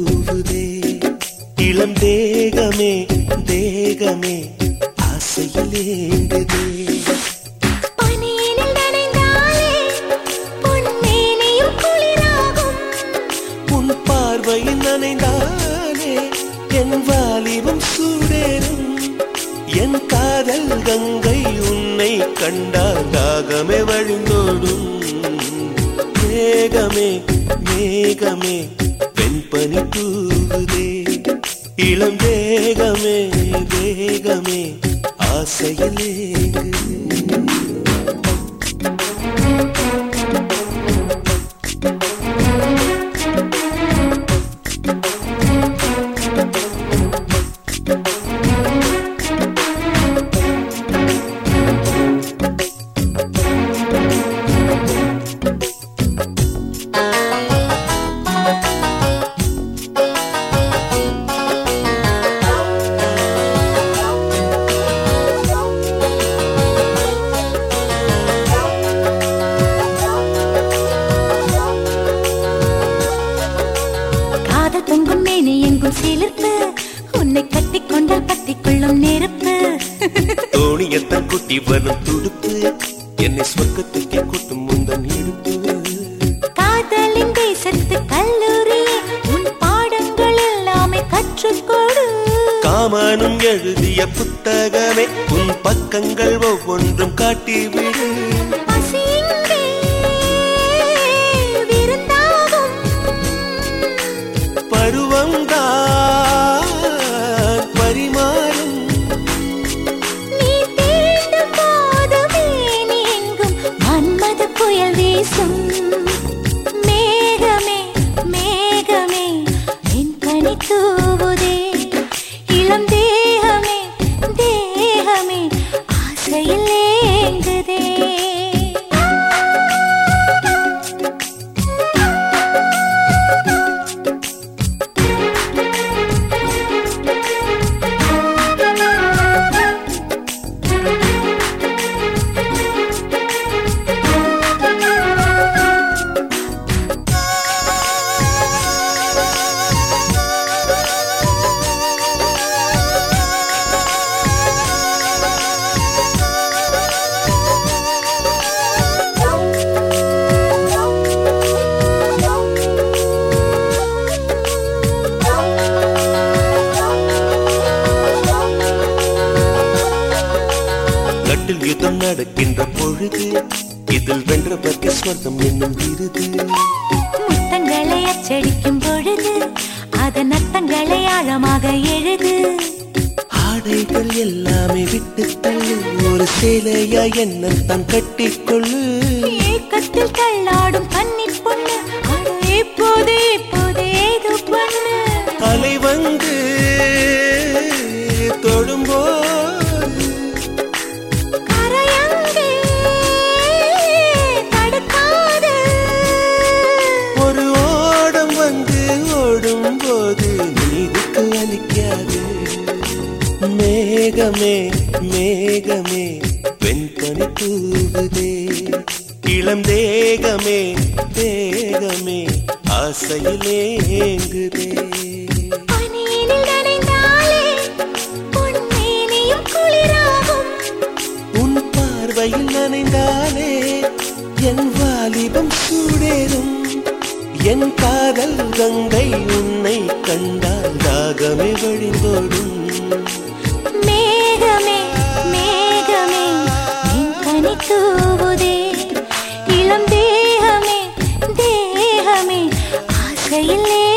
தூவுதே இளம் தேகமே தேகமே ஆசையில் ஏங்குதே பனியினில் நனைந்தாலே பொன்மேனியும் குளிராகும் உன் பார்வையில் நனைந்தாலே என் வாலிபம் சூடேறும் என் காதல் கங்கை உன்னை கண்டால் தாகமே வழிந்தோடும் மேகமே மேகமே வெண்பனி தூவுதே இளம் தேகமே தேகமே ஆசையில் ஏங்குதே காதல் பொங்கும் மேனி எங்கும் சிலிர்ப்பு உன்னை கட்டிக் கொண்டால் பத்திக் கொள்ளும் நெருப்பு தோணியத்தான் குட்டி வரும் துடுப்பு என்னை சொர்க்கத்துக்கே கூட்டும் முந்தன் இடுப்பு காதலின் தேசத்து கல்லூரியே உன் பாடங்கள் எல்லாமே கற்றுக்கொடு காமனும் எழுதிய புத்தகமே உன் பக்கங்கள் ஒவ்வொன்றும் காட்டிவிடு பசி இங்கே விருந்தாகும் பருவம்தான் பரிமாறும் நீ தீண்டும் போதுமே நீ எங்கும் மன்மத புயல் வீசும் மேகமே மேகமே என் பனி தூவுதே இளம் தேகமே தேகமே ஆசையில் ஏங்குதே கட்டில் யுத்தம் நடக்கின்ற பொழுது இதில் வென்றவர்க்கு ஸ்வர்க்கம் என்னும் விருது முத்தங்களை அச்சடிக்கும் பொழுது அதன் அர்த்தங்களை ஆழமாக எழுது ஆடைகள் எல்லாமே விட்டு தள்ளு ஒரு சேலையா என்ன தான் கட்டிக்கொள்ளு ஏக்கத்தில் தள்ளாடும் கன்னி பொண்ணு அட இப்போது இப்போது ஏதோ பண்ணு அலை வந்து தொடும்போது கரையங்கே தடுக்காது ஒரு ஓடம் வந்து ஓடும் போது நீதிக்கு அளிக்காது மேகமே மேகமே வெண்பனி தூவுதே இளம் தேகமே தேகமே ஆசையிலே ஏங்குதே பனியினில் நனைந்தாலே பொன்மேனியும் குளிராகும் உன் பார்வையில் நனைந்தாலே என் வாலிபம் சூடேறும் என் காதல் கங்கை உன்னை கண்டால் தாகமே வழிந்தோடும் மேகமே மேகமே என் கனி தூவுதே இளம் தேகமே தேகமே ஆசையில்